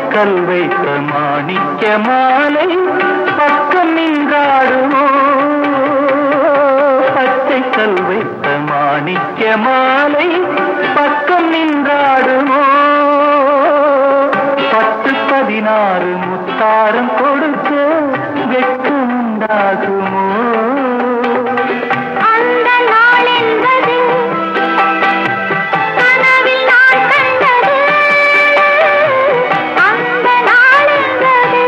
கல் வைத்த மாணிக்க மாலை பக்கம் நின்றாடுமோ பச்சை கல் வைத்த மாணிக்க மாலை பக்கம் நின்றாடுமோ பத்து பதினாறு முத்தாரம் கொடுக்க வெட்கம் உண்டாகுமோ அந்த நாள் என்பது கனவில் நான் கண்டது அந்த நாள் என்பது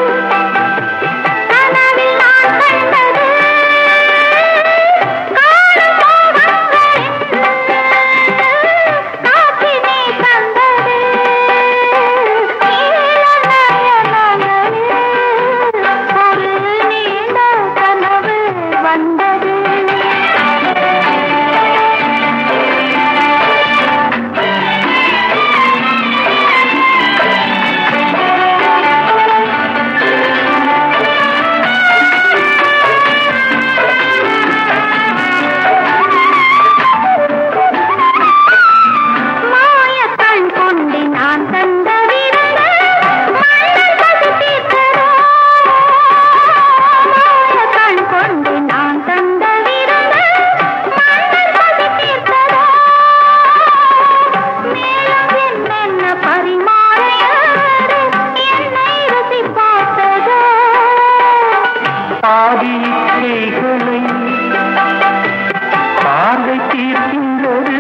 கனவில் நான் கண்டது காணும் மோகங்களின் காட்சி நீ தந்தது நீல நயனங்களில் ஒரு நீண்ட கனவு வந்தது மாயக்கண் கொண்டு நான் தந்த விருந்து மன்னன் பசி தீர்த்ததோ மாயக்கண் கொண்டு நான் தந்த விருந்து மன்னன் பசி தீர்த்ததோ மேலும் என்னென்ன பரிமாறையாறு என்னை ருசி பார்த்ததோ பாதி இச்சைகளை பார்வை தீர்க்கின்றது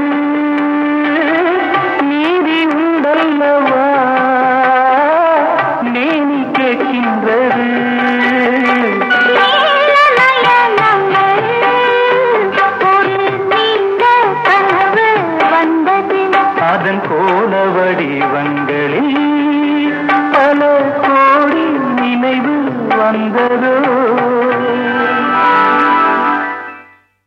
நீதி உண்டல்லவா நேனி கேட்கின்றது நீல நயனங்களில் ஒரு நீண்ட கனவு வந்தது அதன் கோல வடிவங்களில் பல கோடி நினைவு வந்ததோ